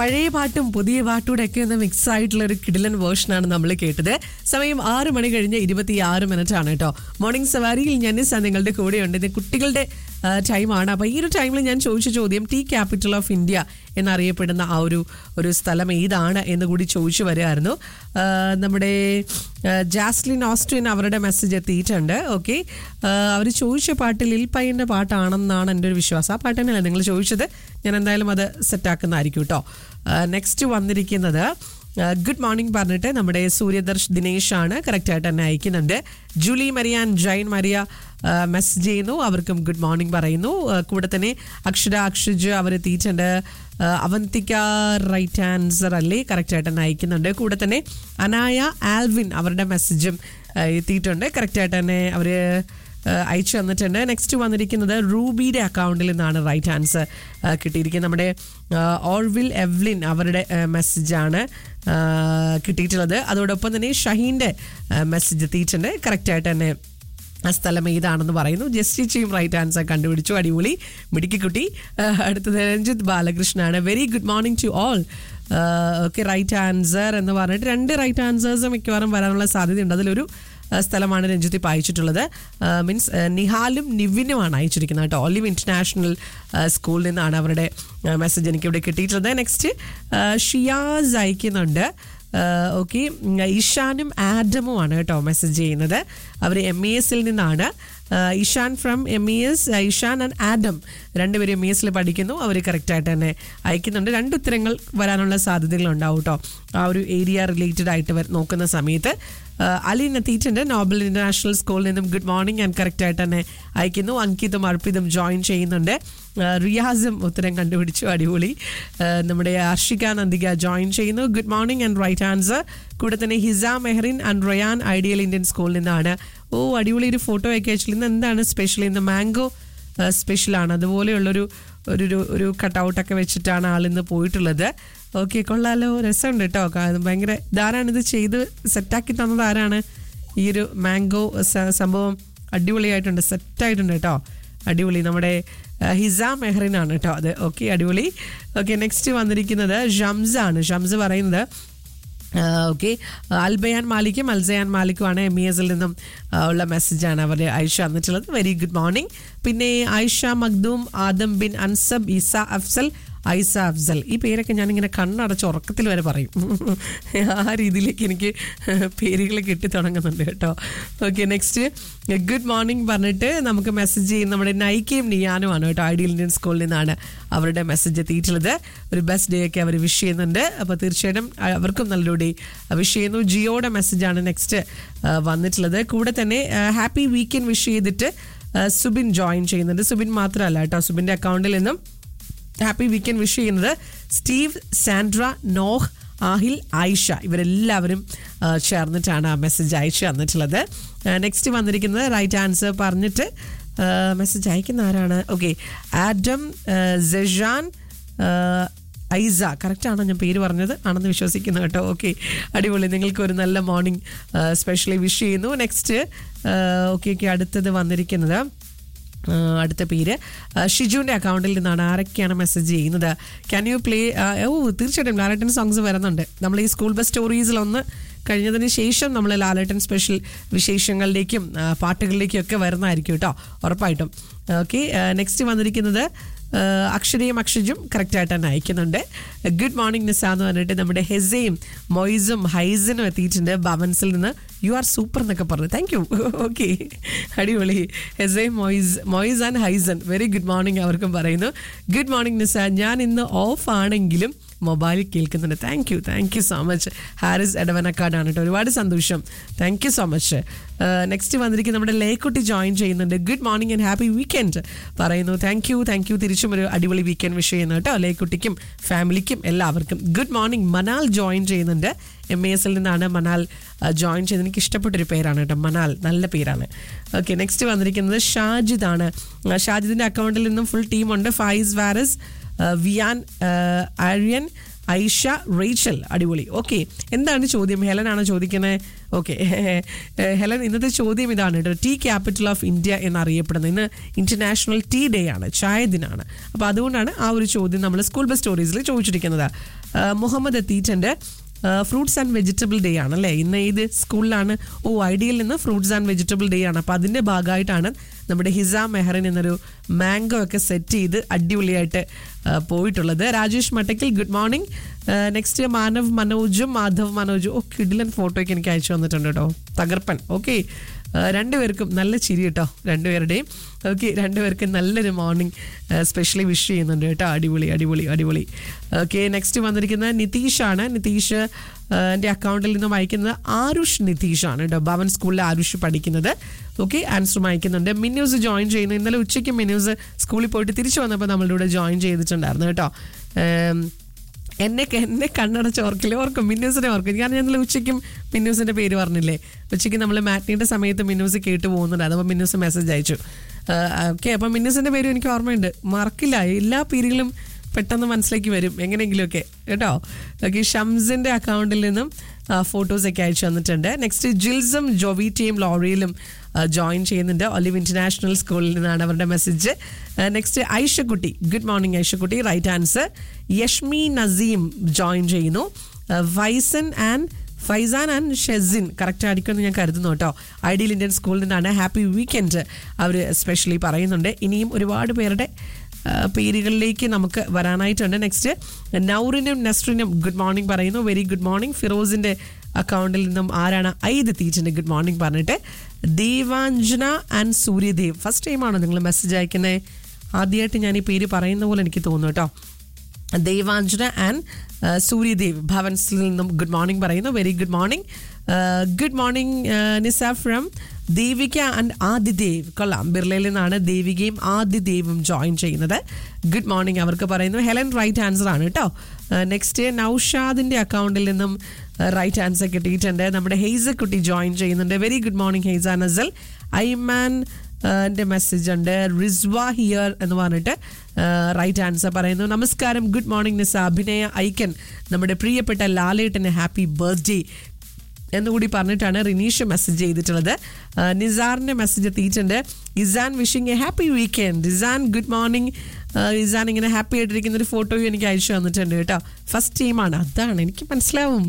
പഴയ പാട്ടും പുതിയ പാട്ടൂടെ ഒക്കെ ഒന്ന് മിക്സ് ആയിട്ടുള്ള ഒരു കിടിലൻ വേർഷനാണ് നമ്മൾ കേട്ടത് സമയം ആറ് മണി കഴിഞ്ഞ് ഇരുപത്തിയാറ് മിനിറ്റ് ആണ് കേട്ടോ മോർണിംഗ് സവാരിയിൽ ഞാൻ നിങ്ങളുടെ കൂടെയുണ്ട് ഇത് കുട്ടികളുടെ ടൈമാണ് അപ്പോൾ ഈ ഒരു ടൈമിൽ ഞാൻ ചോദിച്ച ചോദ്യം ടീ ക്യാപിറ്റൽ ഓഫ് ഇന്ത്യ എന്നറിയപ്പെടുന്ന ആ ഒരു ഒരു സ്ഥലം ഏതാണ് എന്ന് കൂടി ചോദിച്ചു വരികയായിരുന്നു ആ, നമ്മുടെ ആ, ജാസ്ലിൻ ഓസ്റ്റിൻ അവരുടെ മെസ്സേജ് എത്തിയിട്ടുണ്ട് ഓക്കെ അവർ ചോദിച്ച പാട്ട് ലിൽപൈൻ്റെ പാട്ടാണെന്നാണ് എൻ്റെ ഒരു വിശ്വാസം ആ പാട്ട് തന്നെയല്ലേ നിങ്ങൾ ചോദിച്ചത് ഞാൻ എന്തായാലും അത് സെറ്റാക്കുന്നതായിരിക്കും കേട്ടോ നെക്സ്റ്റ് വന്നിരിക്കുന്നത് ഗുഡ് മോർണിംഗ് പറഞ്ഞിട്ട് നമ്മുടെ സൂര്യദർശ് ദിനേശ് ആണ് കറക്റ്റായിട്ട് തന്നെ അയക്കുന്നുണ്ട് Julie Marian Jane Maria message ചെയ്യുന്നു അവർക്കും ഗുഡ് മോർണിംഗ് പറയുന്നു ആ, കൂടെ തന്നെ അക്ഷര അക്ഷജ് അവരെത്തിയിട്ടുണ്ട് ആ, അവന്തിക റൈറ്റ് ആൻസർ അല്ലേ കറക്റ്റായിട്ട് തന്നെ അയക്കുന്നുണ്ട് കൂടെ തന്നെ അനായ ആൽവിൻ അവരുടെ മെസ്സേജും ആ, എത്തിയിട്ടുണ്ട് കറക്റ്റായിട്ട് തന്നെ അവർ അയച്ചു തന്നിട്ടുണ്ട് നെക്സ്റ്റ് വന്നിരിക്കുന്നത് റൂബിയുടെ അക്കൗണ്ടിൽ നിന്നാണ് റൈറ്റ് ആൻസർ കിട്ടിയിരിക്കുന്നത് നമ്മുടെ ഓൾവിൽ എവ്ലിൻ അവരുടെ മെസ്സേജാണ് കിട്ടിയിട്ടുള്ളത് അതോടൊപ്പം തന്നെ ഷഹീൻ്റെ മെസ്സേജ് എത്തിയിട്ടുണ്ട് കറക്റ്റായിട്ട് തന്നെ ആ സ്ഥലം ഏതാണെന്ന് പറയുന്നു ജസ്റ്റിച്ചയും റൈറ്റ് ആൻസർ കണ്ടുപിടിച്ചു അടിപൊളി മിടുക്കിക്കുട്ടി ആ, അടുത്തത് രഞ്ജിത്ത് ബാലകൃഷ്ണനാണ് very good morning to all okay right answer എന്ന് പറഞ്ഞിട്ട് രണ്ട് റൈറ്റ് ആൻസേഴ്സ് മിക്കവാറും വരാനുള്ള സാധ്യതയുണ്ട് അതിലൊരു ആ, സ്ഥലമാണ് രഞ്ജിത്ത് ഇപ്പോൾ അയച്ചിട്ടുള്ളത് മീൻസ് നിഹാലും നിവിനുമാണ് അയച്ചിരിക്കുന്നത് കേട്ടോ ഒലിവ് ഇൻ്റർനാഷണൽ സ്കൂളിൽ നിന്നാണ് അവരുടെ മെസ്സേജ് എനിക്ക് ഇവിടെ കിട്ടിയിട്ടുള്ളത് നെക്സ്റ്റ് ഷിയാസ് അയക്കുന്നുണ്ട് ഓക്കെ ഇഷാനും ആഡമുമാണ് കേട്ടോ മെസ്സേജ് ചെയ്യുന്നത് അവർ എം ഇ എസിൽ നിന്നാണ് ആ, Ishan from M E S Ishan and Adam രണ്ടുപേരും എം ഇ എസിൽ പഠിക്കുന്നു അവർ കറക്റ്റായിട്ട് തന്നെ അയക്കുന്നുണ്ട് രണ്ട് ഉത്തരങ്ങൾ വരാനുള്ള സാധ്യതകളുണ്ടാവും കേട്ടോ ആ ഒരു ഏരിയ റിലേറ്റഡ് ആയിട്ട് വര- നോക്കുന്ന സമയത്ത് ആ, അലി എത്തിയിട്ടുണ്ട് നോബൽ ഇന്റർനാഷണൽ സ്കൂളിൽ നിന്നും ഗുഡ് മോർണിംഗ് ഞാൻ കറക്റ്റായിട്ട് തന്നെ അയക്കുന്നു അങ്കിതും അർപ്പിതും ജോയിൻ ചെയ്യുന്നുണ്ട് ആ, റിയാസും ഉത്തരം കണ്ടുപിടിച്ചു അടിപൊളി ആ, നമ്മുടെ അർഷിക നന്ദിക ജോയിൻ ചെയ്യുന്നു good morning and right answer കൂടെ തന്നെ Hiza Mehrin and Rayan ideal Indian സ്കൂളിൽ നിന്നാണ് ഓ അടിപൊളി ഒരു ഫോട്ടോ ഒക്കെ അയച്ചില്ല ഇന്ന് എന്താണ് സ്പെഷ്യൽ ഇന്ന് മാംഗോ സ്പെഷ്യലാണ് അതുപോലെയുള്ളൊരു ഒരു ഒരു- ഒരു കട്ടൗട്ടൊക്കെ വെച്ചിട്ടാണ് ആളിന്ന് പോയിട്ടുള്ളത് ഓക്കെ കൊള്ളാലോ രസമുണ്ട് കേട്ടോ കാ- ഭയങ്കര ഇതാരാണ് ഇത് ചെയ്ത് സെറ്റാക്കി തന്നത് ആരാണ് ഈ ഒരു മാംഗോ സ- സംഭവം അടിപൊളിയായിട്ടുണ്ട് സെറ്റായിട്ടുണ്ട് കേട്ടോ അടിപൊളി നമ്മുടെ ആ, ഹിസ മെഹറിനാണ് കേട്ടോ അത് ഓക്കെ അടിപൊളി ഓക്കെ നെക്സ്റ്റ് വന്നിരിക്കുന്നത് ഷംസ് ആണ് ഷംസ് പറയുന്നത് ഓക്കെ അൽബയാൻ മാലിക്കും അൽസയാൻ മാലിക്കുമാണ് എം ഇ എസിൽ നിന്നും ആ, ഉള്ള മെസ്സേജാണ് അവർ ആയിഷ തന്നിട്ടുള്ളത് വെരി ഗുഡ് മോർണിംഗ് പിന്നെ ആയിഷ മഖ്ദൂം ആദം ബിൻ അൻസബ് ഇസ അഫ്സൽ ഐസ അഫ്സൽ ഈ പേരൊക്കെ ഞാനിങ്ങനെ കണ്ണടച്ച് ഉറക്കത്തിൽ വരെ പറയും ആ രീതിയിലേക്ക് എനിക്ക് പേരുകൾ കിട്ടി തുടങ്ങുന്നുണ്ട് കേട്ടോ ഓക്കെ നെക്സ്റ്റ് ഗുഡ് മോർണിംഗ് പറഞ്ഞിട്ട് നമുക്ക് മെസ്സേജ് ചെയ്യുന്ന നമ്മുടെ നൈക്കയും നിയാനുമാണ് കേട്ടോ ഐഡിയൽ ഇന്ത്യൻ സ്കൂളിൽ നിന്നാണ് അവരുടെ മെസ്സേജ് എത്തിയിട്ടുള്ളത് ഒരു ബെസ്റ്റ് ഡേ ഒക്കെ അവർ വിഷ് ചെയ്യുന്നുണ്ട് അപ്പോൾ തീർച്ചയായിട്ടും അവർക്കും നല്ലൊരു ഡേ വിഷ് ചെയ്യുന്നു ജിയോയുടെ മെസ്സേജാണ് നെക്സ്റ്റ് വന്നിട്ടുള്ളത് കൂടെ തന്നെ ഹാപ്പി വീക്കെൻഡ് വിഷ് ചെയ്തിട്ട് ആ, സുബിൻ ജോയിൻ ചെയ്യുന്നുണ്ട് സുബിൻ മാത്രമല്ല കേട്ടോ സുബിൻ്റെ അക്കൗണ്ടിൽ നിന്നും ഹാപ്പി വീക്കെൻഡ് വിഷ് ചെയ്യുന്നത് Steve Sandra Noah Aahil Ayisha ഇവരെല്ലാവരും ആ, ചേർന്നിട്ടാണ് ആ മെസ്സേജ് അയച്ചു തന്നിട്ടുള്ളത് നെക്സ്റ്റ് വന്നിരിക്കുന്നത് റൈറ്റ് ആൻസർ പറഞ്ഞിട്ട് മെസ്സേജ് അയക്കുന്ന ആരാണ് ഓക്കെ ആഡം ആ, സെഷാൻ ആ, ഐസ കറക്റ്റ് ആണോ ഞാൻ പേര് പറഞ്ഞത് ആണെന്ന് വിശ്വസിക്കുന്നു കേട്ടോ ഓക്കെ അടിപൊളി നിങ്ങൾക്ക് ഒരു നല്ല മോർണിംഗ് സ്പെഷ്യലി വിഷ് ചെയ്യുന്നു നെക്സ്റ്റ് ഓക്കെ ഓക്കെ അടുത്തത് വന്നിരിക്കുന്നത് ആ, അടുത്ത പേര് ആ, ഷിജുവിൻ്റെ അക്കൗണ്ടിൽ നിന്നാണ് ആരൊക്കെയാണ് മെസ്സേജ് ചെയ്യുന്നത് ക്യാൻ യു പ്ലേ ഓ തീർച്ചയായിട്ടും ലാലേട്ടൻ സോങ്സ് വരുന്നുണ്ട് നമ്മൾ ഈ സ്കൂൾ ബസ് സ്റ്റോറീസിലൊന്ന് കഴിഞ്ഞതിന് ശേഷം നമ്മൾ ലാലേട്ടൻ സ്പെഷ്യൽ വിശേഷങ്ങളിലേക്കും ആ, പാട്ടുകളിലേക്കും ഒക്കെ വരുന്നതായിരിക്കും കേട്ടോ ഉറപ്പായിട്ടും ഓക്കെ നെക്സ്റ്റ് വന്നിരിക്കുന്നത് ആ, അക്ഷരയും അക്ഷജും കറക്റ്റായിട്ട് തന്നെ അയക്കുന്നുണ്ട് ഗുഡ് മോർണിംഗ് നിസ എന്ന് പറഞ്ഞിട്ട് നമ്മുടെ ഹെസയും മൊയ്സും ഹൈസനും എത്തിയിട്ടുണ്ട് ഭവൻസിൽ നിന്ന് യു ആർ സൂപ്പർ എന്നൊക്കെ പറഞ്ഞു താങ്ക് യു ഓക്കെ അടിപൊളി ഹെസയും Moiz Moiz and Haisan very good morning അവർക്കും പറയുന്നു ഗുഡ് മോർണിംഗ് നിസ ഞാൻ ഇന്ന് ഓഫ് ആണെങ്കിലും മൊബൈലിൽ കേൾക്കുന്നുണ്ട് thank you thank you so much Haris എടവനക്കാടാണ് കേട്ടോ ഒരുപാട് സന്തോഷം thank you so much next വന്നിരിക്കുന്ന നമ്മുടെ ലേക്കുട്ടി ജോയിൻ ചെയ്യുന്നുണ്ട് good morning and happy weekend പറയുന്നു താങ്ക് യു താങ്ക് യു തിരിച്ചും ഒരു അടിപൊളി വീക്കെൻഡ് വിഷ് ചെയ്യുന്നു കേട്ടോ ലേക്കുട്ടിക്കും ഫാമിലിക്കും എല്ലാവർക്കും ഗുഡ് മോർണിംഗ് മനാൽ ജോയിൻ ചെയ്യുന്നുണ്ട് എം എ എസിൽ നിന്നാണ് മനാൽ ജോയിൻ ചെയ്ത് എനിക്ക് ഇഷ്ടപ്പെട്ടൊരു പേരാണ് കേട്ടോ മനാൽ നല്ല പേരാണ് ഓക്കെ നെക്സ്റ്റ് വന്നിരിക്കുന്നത് ഷാജിദ് ആണ് ആ, ഷാജിദിന്റെ അക്കൗണ്ടിൽ നിന്നും ഫുൾ ടീമുണ്ട് ഫൈസ് വാരസ് ആ, വിയാൻ ആ, ആര്യൻ ഐഷ റേച്ചൽ അടിപൊളി ഓക്കെ എന്താണ് ചോദ്യം ഹെലൻ ആണോ ചോദിക്കുന്നത് ഓക്കെ ഹെലൻ ഇന്നത്തെ ചോദ്യം ഇതാണ് കേട്ടോ ടീ ക്യാപിറ്റൽ ഓഫ് ഇന്ത്യ എന്നറിയപ്പെടുന്നത് ഇന്ന് ഇന്റർനാഷണൽ ടീ ഡേ ആണ് ചായ ദിനാണ് അപ്പോൾ അതുകൊണ്ടാണ് ആ ഒരു ചോദ്യം നമ്മൾ സ്കൂൾ ബസ് സ്റ്റോറീസിൽ ചോദിച്ചിരിക്കുന്നത് ആ, മുഹമ്മദ് എത്തീറ്റൻ്റെ ഫ്രൂട്ട്സ് ആൻഡ് വെജിറ്റബിൾ ഡേ ആണ് അല്ലേ ഇന്ന് ഏത് സ്കൂളിലാണ് ഓ ഐഡിയയിൽ നിന്ന് ഫ്രൂട്ട്സ് ആൻഡ് വെജിറ്റബിൾ ഡേ ആണ് അപ്പോൾ അതിൻ്റെ ഭാഗമായിട്ടാണ് നമ്മുടെ ഹിസ മെഹറിൻ എന്നൊരു മാംഗോ ഒക്കെ സെറ്റ് ചെയ്ത് അടിപൊളിയായിട്ട് ആ, പോയിട്ടുള്ളത് രാജേഷ് മട്ടക്കിൽ ഗുഡ് മോർണിംഗ് നെക്സ്റ്റ് മാനവ് മനോജും മാധവ് മനോജും ഓ കിഡിലൻ ഫോട്ടോയ്ക്ക് എനിക്ക് അയച്ചു വന്നിട്ടുണ്ട് കേട്ടോ തകർപ്പൻ ഓക്കെ രണ്ടുപേർക്കും നല്ല ചിരി കേട്ടോ രണ്ടുപേരുടെയും ഓക്കെ രണ്ടുപേർക്കും നല്ലൊരു മോർണിംഗ് സ്പെഷ്യലി വിഷ് ചെയ്യുന്നുണ്ട് കേട്ടോ അടിപൊളി അടിപൊളി അടിപൊളി ഓക്കെ നെക്സ്റ്റ് വന്നിരിക്കുന്നത് നിതീഷാണ് നിതീഷ് എൻ്റെ അക്കൗണ്ടിൽ നിന്നും അയക്കുന്നത് ആരുഷ് നിതീഷാണ് കേട്ടോ ഭവൻ സ്കൂളിൽ ആരുഷ് പഠിക്കുന്നത് ഓക്കെ ആൻസറും അയക്കുന്നുണ്ട് മിന്യൂസ് ജോയിൻ ചെയ്യുന്നു ഇന്നലെ ഉച്ചയ്ക്ക് മിന്യൂസ് സ്കൂളിൽ പോയിട്ട് തിരിച്ചു വന്നപ്പോൾ നമ്മളുടെ കൂടെ ജോയിൻ ചെയ്തിട്ടുണ്ടായിരുന്നു കേട്ടോ ഏം, എന്നെ എന്നെ കണ്ണടച്ച് ഓർക്കില്ല ഓർക്കും മിന്നൂസിനെ ഓർക്കും കാരണം ഞാൻ ഇന്നലെ ഉച്ചയ്ക്കും മിന്നൂസിന്റെ പേര് പറഞ്ഞില്ലേ ഉച്ചയ്ക്ക് നമ്മൾ മാറ്റിൻ്റെ സമയത്ത് മിന്നൂസ് കേട്ട് പോകുന്നുണ്ട് അതപ്പോൾ മിന്നൂസ് മെസ്സേജ് അയച്ചു ഓക്കെ അപ്പം മിന്നൂസിന്റെ പേരും എനിക്ക് ഓർമ്മയുണ്ട് മറക്കില്ല എല്ലാ പേരുകളും പെട്ടെന്ന് മനസ്സിലേക്ക് വരും എങ്ങനെയെങ്കിലുമൊക്കെ കേട്ടോ ഓക്കെ ഷംസിന്റെ അക്കൗണ്ടിൽ നിന്നും ഫോട്ടോസ് ഒക്കെ അയച്ചു തന്നിട്ടുണ്ട് നെക്സ്റ്റ് ജിൽസും ജോവിറ്റയും ലോറിയിലും ജോയിൻ ചെയ്യുന്നുണ്ട് ഒലിവ് ഇന്റർനാഷണൽ സ്കൂളിൽ നിന്നാണ് അവരുടെ മെസ്സേജ് നെക്സ്റ്റ് ഐഷക്കുട്ടി ഗുഡ് മോർണിംഗ് ഐഷക്കുട്ടി right answer Yashmi Naseem join ചെയ്യുന്നു Waizan and Faizan and Shezin correct ആയിരിക്കുമെന്ന് ഞാൻ കരുതുന്നു കേട്ടോ ഐഡിയൽ ഇന്ത്യൻ സ്കൂളിൽ നിന്നാണ് ഹാപ്പി വീക്കെൻഡ് അവർ സ്പെഷ്യലി പറയുന്നുണ്ട് ഇനിയും ഒരുപാട് പേരുടെ ആ, പേരുകളിലേക്ക് നമുക്ക് വരാനായിട്ടുണ്ട് നെക്സ്റ്റ് നൗറിനും നസ്റിനും ഗുഡ് മോർണിംഗ് പറയുന്നു വെരി ഗുഡ് മോർണിംഗ് ഫിറോസിന്റെ അക്കൗണ്ടിൽ നിന്നും ആരാണ് ഐദ് തീച്ചിന്റെ ഗുഡ് മോർണിംഗ് പറഞ്ഞിട്ട് ദേവാഞ്ജന ആൻഡ് സൂര്യദേവ് ഫസ്റ്റ് ടൈമാണോ നിങ്ങൾ മെസ്സേജ് അയക്കുന്നത് ആദ്യമായിട്ട് ഞാൻ ഈ പേര് പറയുന്ന പോലെ എനിക്ക് തോന്നുന്നു കേട്ടോ ദേവാഞ്ജന ആൻഡ് സൂര്യദേവ് ഭവൻസിൽ നിന്നും ഗുഡ് മോർണിംഗ് പറയുന്നു very good morning good morning Nisa from Devika and Adidev കൊള്ളാം ബിർലയിൽ നിന്നാണ് ദേവികയും ആദിദേവും ജോയിൻ ചെയ്യുന്നത് ഗുഡ് മോർണിംഗ് അവർക്ക് പറയുന്നു ഹെലൻ റൈറ്റ് ആൻസർ ആണ് കേട്ടോ നെക്സ്റ്റ് നൌഷാദിന്റെ അക്കൗണ്ടിൽ നിന്നും റൈറ്റ് ആൻസർ കിട്ടിയിട്ടുണ്ട് നമ്മുടെ ഹെയ്സ കുട്ടി ജോയിൻ ചെയ്യുന്നുണ്ട് very good morning Haiza Nasal Aiman എൻ്റെ മെസ്സേജ് ഉണ്ട് റിസ്വ ഹിയർ എന്ന് പറഞ്ഞിട്ട് റൈറ്റ് ആൻസർ പറയുന്നു നമസ്കാരം ഗുഡ് മോർണിംഗ് നിസ അഭിനയ ഐക്കൻ നമ്മുടെ പ്രിയപ്പെട്ട ലാലേട്ടന് ഹാപ്പി ബർത്ത്ഡേ എന്നുകൂടി പറഞ്ഞിട്ടാണ് റിനീഷ് മെസ്സേജ് ചെയ്തിട്ടുള്ളത് ആ, നിസാറിന്റെ മെസ്സേജ് എത്തിയിട്ടുണ്ട് Izan wishing a happy weekend Izan good morning Izan ഇങ്ങനെ ഹാപ്പി ആയിട്ടിരിക്കുന്ന ഒരു ഫോട്ടോയും എനിക്ക് അയച്ചു തന്നിട്ടുണ്ട് കേട്ടോ ഫസ്റ്റ് ടൈമാണ് അതാണ് എനിക്ക് മനസ്സിലാവും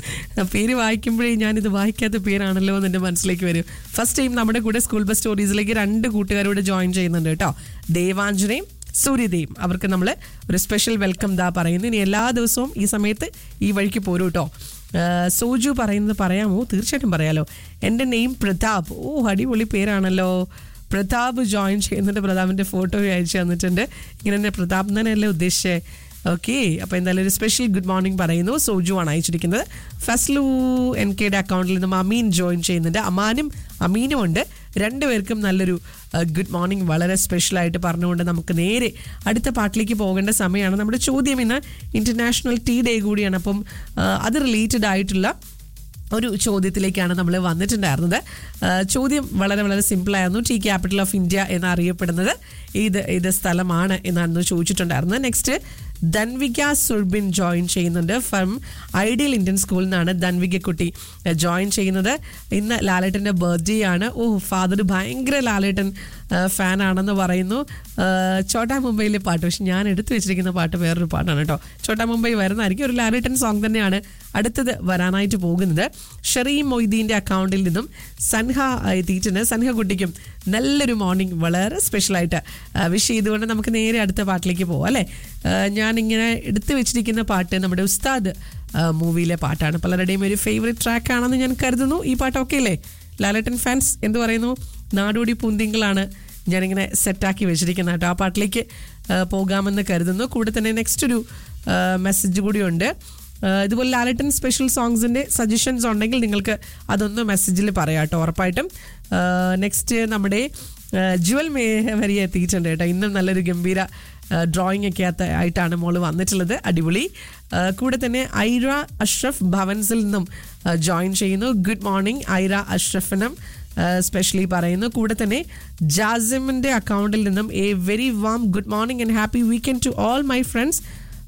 പേര് വായിക്കുമ്പോഴേ ഞാനിത് വായിക്കാത്ത പേരാണല്ലോ എന്ന് എൻ്റെ മനസ്സിലേക്ക് വരും ഫസ്റ്റ് ടൈം നമ്മുടെ കൂടെ സ്കൂൾ ബസ് സ്റ്റോറീസിലേക്ക് രണ്ട് കൂട്ടുകാരോട് ജോയിൻ ചെയ്യുന്നുണ്ട് കേട്ടോ ദേവാഞ്ജനയും സൂര്യദേവും അവർക്ക് നമ്മൾ ഒരു സ്പെഷ്യൽ വെൽക്കം ദാ പറയുന്നു ഇനി എല്ലാ ദിവസവും ഈ സമയത്ത് ഈ വഴിക്ക് പോരും കേട്ടോ ആഹ് സോജു പറയുന്നത് പറയാമോ തീർച്ചയായിട്ടും പറയാലോ എൻ്റെ നെയിം പ്രതാപ് ഓ അടിപൊളി പേരാണല്ലോ പ്രതാപ് ജോയിൻ ചെയ്യുന്നുണ്ട് പ്രതാപിൻ്റെ ഫോട്ടോ അയച്ചു തന്നിട്ടുണ്ട് ഇങ്ങനെ തന്നെ പ്രതാപ് എന്ന് തന്നെയല്ലേ ഉദ്ദേശിച്ചത് ഓക്കെ അപ്പോൾ എന്തായാലും ഒരു സ്പെഷ്യൽ ഗുഡ് മോർണിംഗ് പറയുന്നു സോജു ആണ് അയച്ചിരിക്കുന്നത് ഫസ്ലു എൻ കെയുടെ അക്കൗണ്ടിൽ നിന്നും അമീൻ ജോയിൻ ചെയ്യുന്നുണ്ട് അമാനും അമീനും ഉണ്ട് രണ്ടുപേർക്കും നല്ലൊരു ഗുഡ് മോർണിംഗ് വളരെ സ്പെഷ്യലായിട്ട് പറഞ്ഞുകൊണ്ട് നമുക്ക് നേരെ അടുത്ത പാട്ടിലേക്ക് പോകേണ്ട സമയമാണ് നമ്മുടെ ചോദ്യം ഇന്ന് ഇന്റർനാഷണൽ ടീ ഡേ കൂടിയാണ് അപ്പം ആ, അത് റിലേറ്റഡ് ആയിട്ടുള്ള ഒരു ചോദ്യത്തിലേക്കാണ് നമ്മൾ വന്നിട്ടുണ്ടായിരുന്നത് ആ, ചോദ്യം വളരെ വളരെ സിമ്പിളായിരുന്നു ടീ ക്യാപിറ്റൽ ഓഫ് ഇന്ത്യ എന്നറിയപ്പെടുന്നത് ഏത് ഏത് സ്ഥലമാണ് എന്നാണ് ചോദിച്ചിട്ടുണ്ടായിരുന്നത് നെക്സ്റ്റ് ധൻവിക സുർബിൻ ജോയിൻ ചെയ്യുന്നുണ്ട് ഫ്രം ഐഡിയൽ ഇന്ത്യൻ സ്കൂളിൽ നിന്നാണ് ധൻവിക കുട്ടി ജോയിൻ ചെയ്യുന്നത് ഇന്ന് ലാലേട്ടൻ്റെ ബർത്ത്ഡേ ആണ് ഓ ഫാദർ ഭയങ്കര ലാലേട്ടൻ ഫാൻ ആണെന്ന് പറയുന്നു ആ, ചോട്ടാ മുംബൈയിലെ പാട്ട് പക്ഷെ ഞാൻ എടുത്തു വെച്ചിരിക്കുന്ന പാട്ട് വേറൊരു പാട്ടാണ് കേട്ടോ ചോട്ടാ മുംബൈ വരുന്നതായിരിക്കും ഒരു ലാലേട്ടൻ സോങ് തന്നെയാണ് അടുത്തത് വരാനായിട്ട് പോകുന്നത് ഷെറീം മൊയ്തീൻ്റെ അക്കൗണ്ടിൽ നിന്നും സൻഹ എത്തിയിട്ടുണ്ട് സൻഹ കുട്ടിക്കും നല്ലൊരു മോർണിംഗ് വളരെ സ്പെഷ്യലായിട്ട് വിഷ് ചെയ്തുകൊണ്ട് നമുക്ക് നേരെ അടുത്ത പാട്ടിലേക്ക് പോവാം അല്ലേ ആ, ഞാനിങ്ങനെ എടുത്തു വെച്ചിരിക്കുന്ന പാട്ട് നമ്മുടെ ഉസ്താദ് ആ, മൂവിയിലെ പാട്ടാണ് പലരുടെയും ഒരു ഫേവറേറ്റ് ട്രാക്ക് ആണെന്ന് ഞാൻ കരുതുന്നു ഈ പാട്ട് ഓക്കെ അല്ലേ ലാലേട്ടൻ ഫാൻസ് എന്ത് പറയുന്നു നാടോടി പൂന്തിങ്കളാണ് ഞാനിങ്ങനെ സെറ്റാക്കി വെച്ചിരിക്കുന്നത് കേട്ടോ ആ പാട്ടിലേക്ക് ആ, പോകാമെന്ന് കരുതുന്നു കൂടെ തന്നെ നെക്സ്റ്റ് ഒരു മെസ്സേജ് കൂടിയുണ്ട് ആ, ഇതുപോലെ ലാലട്ടൻ സ്പെഷ്യൽ സോങ്സിന്റെ സജഷൻസ് ഉണ്ടെങ്കിൽ നിങ്ങൾക്ക് അതൊന്ന് മെസ്സേജിൽ പറയാം കേട്ടോ ഉറപ്പായിട്ടും നെക്സ്റ്റ് നമ്മുടെ ജുവൽ മേ വരെ എത്തിയിട്ടുണ്ട് കേട്ടോ ഇന്നും നല്ലൊരു ഗംഭീര ഡ്രോയിങ് ഒക്കെ ആത്ത- ആയിട്ടാണ് മോള് വന്നിട്ടുള്ളത് അടിപൊളി ആ, കൂടെ തന്നെ ഐറ അഷ്റഫ് ഭവൻസിൽ നിന്നും ജോയിൻ ചെയ്യുന്നു ഗുഡ് മോർണിംഗ് ഐറ അഷ്റഫിനും സ്പെഷ്യലി പറയുന്നു കൂടെ തന്നെ ജാസിമിന്റെ അക്കൗണ്ടിൽ നിന്നും a very warm good morning and happy weekend to all my friends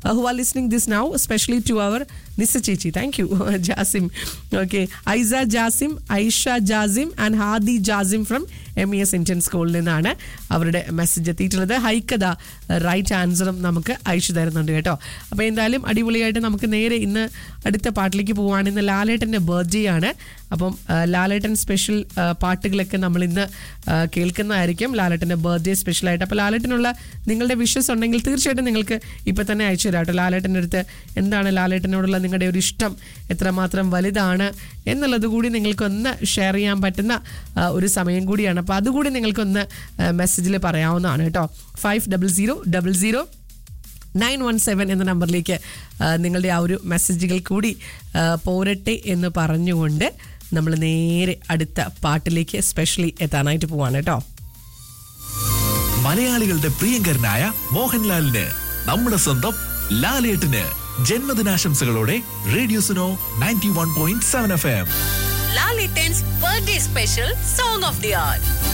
who are listening this now especially to our Nisa ചേച്ചി thank you Jasim okay Aisa Jasim Aisha Jasim and Hadi Jasim from M E S Indian സ്കൂളിൽ നിന്നാണ് അവരുടെ മെസ്സേജ് എത്തിയിട്ടുള്ളത് ഹൈക്കഥ റൈറ്റ് ആൻസറും നമുക്ക് അയച്ചു തരുന്നുണ്ട് കേട്ടോ അപ്പോൾ എന്തായാലും അടിപൊളിയായിട്ട് നമുക്ക് നേരെ ഇന്ന് അടുത്ത പാട്ടിലേക്ക് പോവുകയാണ് ഇന്ന് ലാലേട്ടൻ്റെ ബർത്ത്ഡേ ആണ് അപ്പം ആ, ലാലേട്ടൻ സ്പെഷ്യൽ ആ, പാട്ടുകളൊക്കെ നമ്മൾ ഇന്ന് ആ, കേൾക്കുന്നതായിരിക്കും ലാലേട്ടൻ്റെ ബർത്ത്ഡേ സ്പെഷ്യലായിട്ട് അപ്പോൾ ലാലേട്ടനുള്ള നിങ്ങളുടെ വിഷസ് ഉണ്ടെങ്കിൽ തീർച്ചയായിട്ടും നിങ്ങൾക്ക് ഇപ്പം തന്നെ അയച്ചു തരാം കേട്ടോ ലാലേട്ടൻ്റെ അടുത്ത് എന്താണ് ലാലേട്ടനോടുള്ള നിങ്ങളുടെ ഒരു ഇഷ്ടം എത്രമാത്രം വലുതാണ് എന്നുള്ളത് കൂടി നിങ്ങൾക്കൊന്ന് ഷെയർ ചെയ്യാൻ പറ്റുന്ന ആ, ഒരു സമയം കൂടിയാണ് അപ്പോൾ അതുകൂടി നിങ്ങൾക്കൊന്ന് മെസ്സേജിൽ പറയാവുന്നതാണ് കേട്ടോ five double zero double zero nine one seven എന്ന നമ്പറിലേക്ക് ആ, നിങ്ങളുടെ ആ ഒരു മെസ്സേജുകൾ കൂടി ആ, പോരട്ടെ എന്ന് പറഞ്ഞുകൊണ്ട് നമ്മൾ നേരെ അടുത്ത പാട്ടിലേക്ക് സ്പെഷ്യലി എത്താനായിട്ട് പോവാണ് കേട്ടോ മലയാളികളുടെ പ്രിയങ്കരനായ മോഹൻലാലിന് നമ്മുടെ സ്വന്തം ലാലേട്ടന് ജന്മദിനാശംസകളോടെ radio Suno ninety one point seven F M Lalitans birthday special song of the hour.